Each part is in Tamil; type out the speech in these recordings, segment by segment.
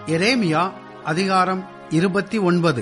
எரேமியா அதிகாரம் இருபத்தி ஒன்பது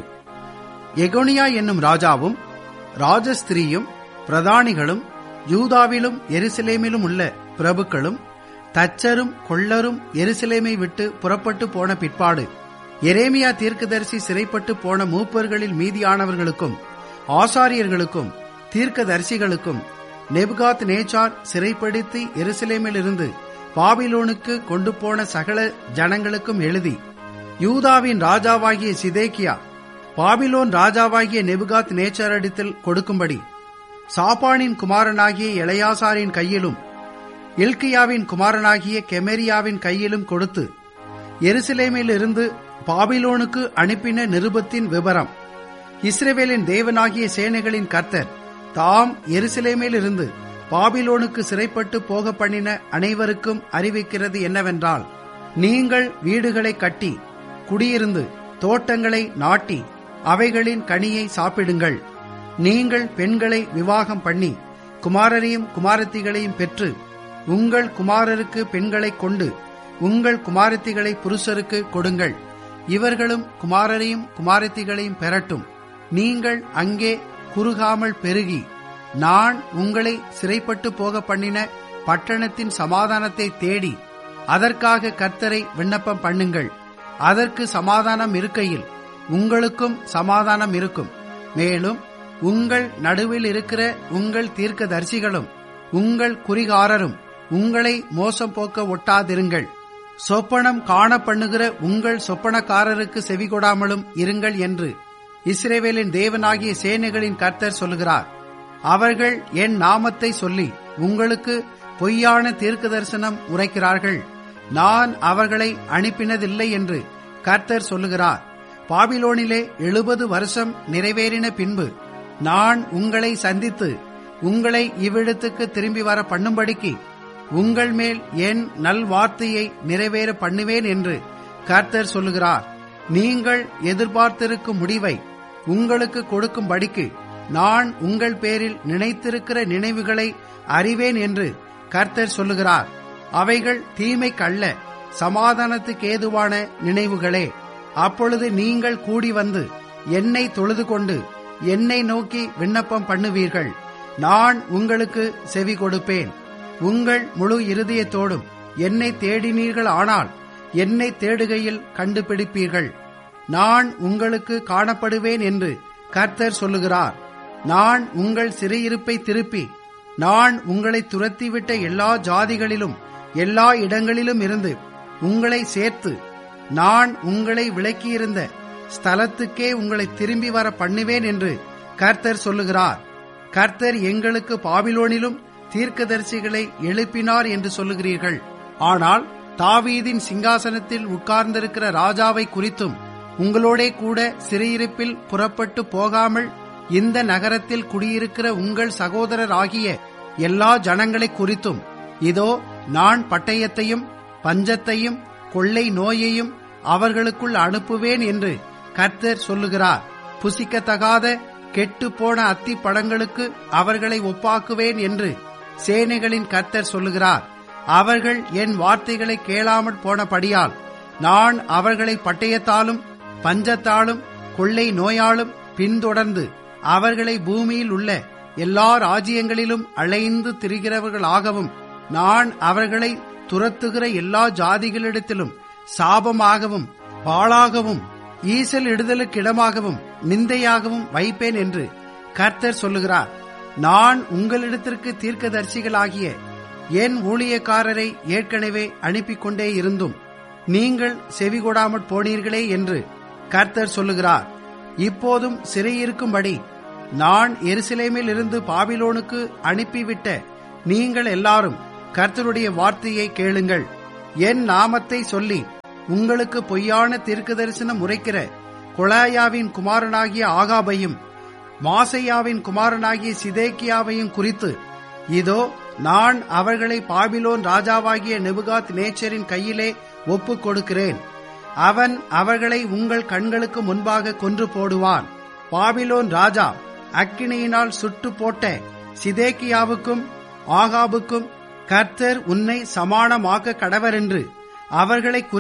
எகோனியா என்னும் ராஜாவும் ராஜஸ்திரியும் பிரதானிகளும் யூதாவிலும் எருசலேமிலும் உள்ள பிரபுக்களும் தச்சரும் கொள்ளரும் எருசலேமை விட்டு புறப்பட்டு போன பிற்பாடு எரேமியா தீர்க்கதரிசி சிறைப்பட்டு போன மூப்பர்களில் மீதியானவர்களுக்கும் ஆசாரியர்களுக்கும் தீர்க்கதரிசிகளுக்கும் நெபுகாத் நேச்சார் சிறைப்படுத்தி எருசலேமிலிருந்து பாபிலோனுக்கு கொண்டு போன சகல ஜனங்களுக்கும் எழுதி யூதாவின் ராஜாவாகிய சிதேக்கியா பாபிலோன் ராஜாவாகிய நெபுகாத் நேச்சாரிடத்தில் கொடுக்கும்படி சாப்பானின் குமாரனாகிய இளையாசாரின் கையிலும் இல்கியாவின் குமாரனாகிய கெமெரியாவின் கையிலும் கொடுத்து எருசலேமிலிருந்து பாபிலோனுக்கு அனுப்பின நிருபத்தின் விவரம் இஸ்ரேவேலின் தேவனாகிய சேனைகளின் கர்த்தர் தாம் எருசலேமிலிருந்து பாபிலோனுக்கு சிறைப்பட்டு போக பண்ணின அனைவருக்கும் அறிவிக்கிறது என்னவென்றால் நீங்கள் வீடுகளை கட்டி குடியிருந்து தோட்டங்களை நாட்டி அவைகளின் கனியை சாப்பிடுங்கள் நீங்கள் பெண்களை விவாகம் பண்ணி குமாரரையும் குமாரத்திகளையும் பெற்று உங்கள் குமாரருக்கு பெண்களைக் கொண்டு உங்கள் குமாரத்திகளை புருஷருக்கு கொடுங்கள் இவர்களும் குமாரரையும் குமாரத்திகளையும் பெறட்டும் நீங்கள் அங்கே குறுகாமல் பெருகி நான் உங்களை சிறைப்பட்டு போக பண்ணின பட்டணத்தின் சமாதானத்தை தேடி அதற்காக கர்த்தரை விண்ணப்பம் பண்ணுங்கள் அதற்கு சமாதானம் இருக்கையில் உங்களுக்கும் சமாதானம் இருக்கும் மேலும் உங்கள் நடுவில் இருக்கிற உங்கள் தீர்க்கதரிசிகளும் உங்கள் குறிகாரரும் உங்களை மோசம் போக்க ஒட்டாதிருங்கள் சொப்பனம் காண பண்ணுகிற உங்கள் சொப்பனக்காரருக்கு செவிகொடாமலும் இருங்கள் என்று இஸ்ரேவேலின் தேவனாகிய சேனைகளின் கர்த்தர் சொல்லுகிறார் அவர்கள் என் நாமத்தை சொல்லி உங்களுக்கு பொய்யான தீர்க்க தரிசனம் உரைக்கிறார்கள் நான் அவர்களை அனுப்பினதில்லை என்று கர்த்தர் சொல்லுகிறார் பாபிலோனிலே எழுபது வருஷம் நிறைவேறின பின்பு நான் உங்களை சந்தித்து உங்களை இவ்விடத்துக்கு திரும்பி வர பண்ணும்படிக்கு உங்கள் மேல் என் நல்வார்த்தையை நிறைவேற பண்ணுவேன் என்று கர்த்தர் சொல்லுகிறார் நீங்கள் எதிர்பார்த்திருக்கும் முடிவை உங்களுக்கு கொடுக்கும்படிக்கு நான் உங்கள் பேரில் நினைத்திருக்கிற நினைவுகளை அறிவேன் என்று கர்த்தர் சொல்லுகிறார் அவைகள் தீமைக்கல்ல சமாதானத்துக்கு ஏதுவான நினைவுகளே அப்பொழுது நீங்கள் கூடி வந்து என்னை தொழுது கொண்டு என்னை நோக்கி விண்ணப்பம் பண்ணுவீர்கள் நான் உங்களுக்கு செவி கொடுப்பேன் உங்கள் முழு இருதயத்தோடும் என்னை தேடினீர்கள் ஆனால் என்னை தேடுகையில் கண்டுபிடிப்பீர்கள் நான் உங்களுக்கு காணப்படுவேன் என்று கர்த்தர் சொல்லுகிறார் நான் உங்கள் சிறையிருப்பை திருப்பி நான் உங்களை துரத்திவிட்ட எல்லா ஜாதிகளிலும் எல்லா இடங்களிலும் இருந்து உங்களை சேர்த்து நான் உங்களை விலக்கியிருந்த ஸ்தலத்துக்கே உங்களை திரும்பி வர பண்ணுவேன் என்று கர்த்தர் சொல்லுகிறார் கர்த்தர் எங்களுக்கு பாபிலோனிலும் தீர்க்கதரிசிகளை எழுப்பினார் என்று சொல்லுகிறீர்கள் ஆனால் தாவீதின் சிங்காசனத்தில் உட்கார்ந்திருக்கிற ராஜாவை குறித்தும் உங்களோடே கூட சிறையிருப்பில் புறப்பட்டு போகாமல் இந்த நகரத்தில் குடியிருக்கிற உங்கள் சகோதரர் ஆகிய எல்லா ஜனங்களை குறித்தும் இதோ நான் பட்டயத்தையும் பஞ்சத்தையும் கொள்ளை நோயையும் அவர்களுக்குள் அனுப்புவேன் என்று கர்த்தர் சொல்லுகிறார் புசிக்கத்தகாத கெட்டு போன அத்தி பழங்களுக்கு அவர்களை ஒப்பாக்குவேன் என்று சேனைகளின் கர்த்தர் சொல்லுகிறார் அவர்கள் என் வார்த்தைகளை கேளாமற் போனபடியால் நான் அவர்களை பட்டயத்தாலும் பஞ்சத்தாலும் கொள்ளை நோயாலும் பின்தொடர்ந்து அவர்களை பூமியில் உள்ள எல்லா ராஜ்யங்களிலும் அலைந்து திரிகிறவர்களாகவும் நான் அவர்களை துரத்துகிற எல்லா ஜாதிகளிடத்திலும் சாபமாகவும் பாழாகவும் ஈசல் இடுதலுக்கிடமாகவும் நிந்தையாகவும் வைப்பேன் என்று கர்த்தர் சொல்லுகிறார் நான் உங்களிடத்திற்கு தீர்க்கதரிசிகளாகிய என் ஊழியக்காரரை ஏற்கனவே அனுப்பி கொண்டே இருந்தும் நீங்கள் செவிகொடாமற் போனீர்களே என்று கர்த்தர் சொல்லுகிறார் இப்போதும் சிறையிருக்கும்படி நான் எருசலேமில் இருந்து பாபிலோனுக்கு அனுப்பிவிட்ட நீங்கள் எல்லாரும் கர்த்தருடைய வார்த்தையை கேளுங்கள் என் நாமத்தை சொல்லி உங்களுக்கு பொய்யான தீர்க்க தரிசனம் உரைக்கிற கொலாயாவின் குமாரனாகிய ஆகாபையும் மாசையாவின் குமாரனாகிய சிதேக்கியாவையும் குறித்து இதோ நான் அவர்களை பாபிலோன் ராஜாவாகிய நெபுகாத் நேச்சரின் கையிலே ஒப்புக் கொடுக்கிறேன் அவன் அவர்களை உங்கள் கண்களுக்கு முன்பாக கொன்று போடுவான் பாபிலோன் ராஜா அக்கினியினால் சுட்டு போட்ட சிதேக்கியாவுக்கும் ஆகாபுக்கும் கர்த்தர் உன்னை சமானமாக்க கடவரென்று அவர்களை குறித்து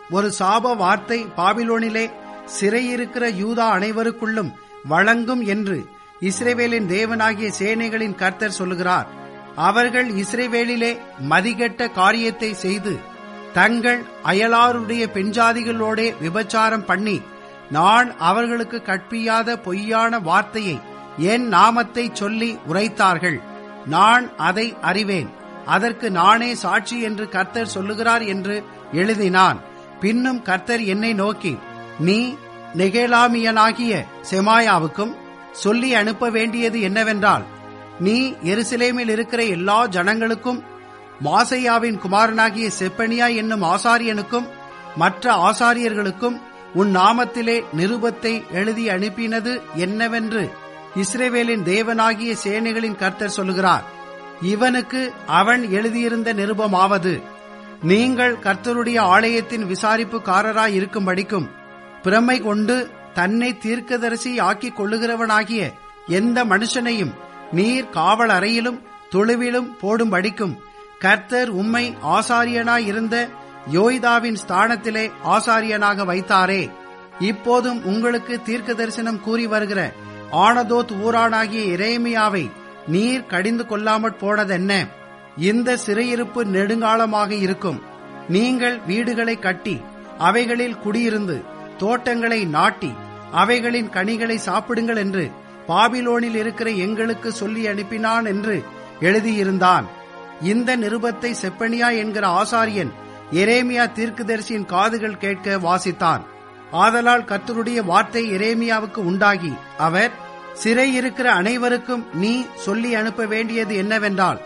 ஒரு சாப வார்த்தை பாபிலோனிலே சிறையிருக்கிற யூதா அனைவருக்குள்ளும் வழங்கும் என்று இஸ்ரேவேலின் தேவனாகிய சேனைகளின் கர்த்தர் சொல்லுகிறார் அவர்கள் இஸ்ரேவேலிலே மதிகெட்ட காரியத்தை செய்து தங்கள் அயலாருடைய பெண்ஜாதிகளோடே விபச்சாரம் பண்ணி நான் அவர்களுக்கு கற்பியாத பொய்யான வார்த்தையை என் நாமத்தை சொல்லி உரைத்தார்கள் நான் அதை அறிவேன் அதற்கு நானே சாட்சி என்று கர்த்தர் சொல்லுகிறார் என்று எழுதினான் பின்னும் கர்த்தர் என்னை நோக்கி நீ நெகேலாமியனாகிய செமாயாவுக்கும் சொல்லி அனுப்ப வேண்டியது என்னவென்றால் நீ எருசலேமில் இருக்கிற எல்லா ஜனங்களுக்கும் மாசையாவின் குமாரனாகிய செப்பனியா என்னும் ஆசாரியனுக்கும் மற்ற ஆசாரியர்களுக்கும் உன் நாமத்திலே நிருபத்தை எழுதி அனுப்பினது என்னவென்று இஸ்ரேவேலின் தேவனாகிய சேனைகளின் கர்த்தர் சொல்லுகிறார் இவனுக்கு அவன் எழுதியிருந்த நிருபமாவது நீங்கள் கர்த்தருடைய ஆலயத்தின் விசாரிப்புக்காரராய் இருக்கும்படிக்கும் பிரமை கொண்டு தன்னை தீர்க்கதரிசி ஆக்கிக் கொள்ளுகிறவனாகிய எந்த மனுஷனையும் நீர் காவல் அறையிலும் தொழுவிலும் போடும்படிக்கும் கர்த்தர் உம்மை ஆசாரியனாய் இருந்த யோய்தாவின் ஸ்தானத்திலே ஆசாரியனாக வைத்தாரே இப்போதும் உங்களுக்கு தீர்க்க தரிசனம் கூறி வருகிற ஆனதோத் ஊரானாகிய இரேமியாவை நீர் கடிந்து கொள்ளாமற் போனதென்ன இந்த சிறையிருப்பு நெடுங்காலமாக இருக்கும் நீங்கள் வீடுகளை கட்டி அவைகளில் குடியிருந்து தோட்டங்களை நாட்டி அவைகளின் கனிகளை சாப்பிடுங்கள் என்று பாபிலோனில் இருக்கிற எங்களுக்கு சொல்லி அனுப்பினான் என்று எழுதியிருந்தான் இந்த நிருபத்தை செப்பனியா என்கிற ஆசாரியன் எரேமியா தீர்க்குதரிசியின் காதுகள் கேட்க வாசித்தான் ஆதலால் கர்த்தருடைய வார்த்தை எரேமியாவுக்கு உண்டாகி அவர் சிறை இருக்கிற அனைவருக்கும் நீ சொல்லி அனுப்ப வேண்டியது என்னவென்றால்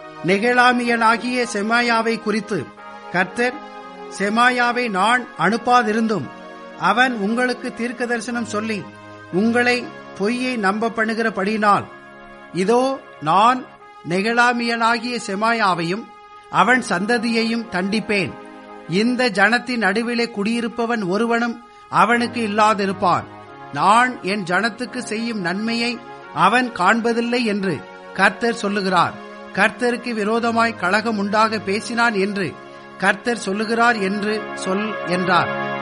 நெகலாமியனாகிய செமாயாவை குறித்து கர்த்தர் செமாயாவை நான் அனுப்பாதிருந்தும் அவன் உங்களுக்கு தீர்க்க தரிசனம் சொல்லி உங்களை பொய்யை நம்ப பண்ணுகிறபடியினால் இதோ நான் நெகலாமியனாகிய செமாயாவையும் அவன் சந்ததியையும் தண்டிப்பேன் இந்த ஜனத்தின் நடுவிலே குடியிருப்பவன் ஒருவனும் அவனுக்கு இல்லாதிருப்பான் நான் என் ஜனத்துக்கு செய்யும் நன்மையை அவன் காண்பதில்லை என்று கர்த்தர் சொல்லுகிறார் கர்த்தருக்கு விரோதமாய் கழகம் உண்டாக பேசினான் என்று கர்த்தர் சொல்லுகிறார் என்று சொல் என்றார்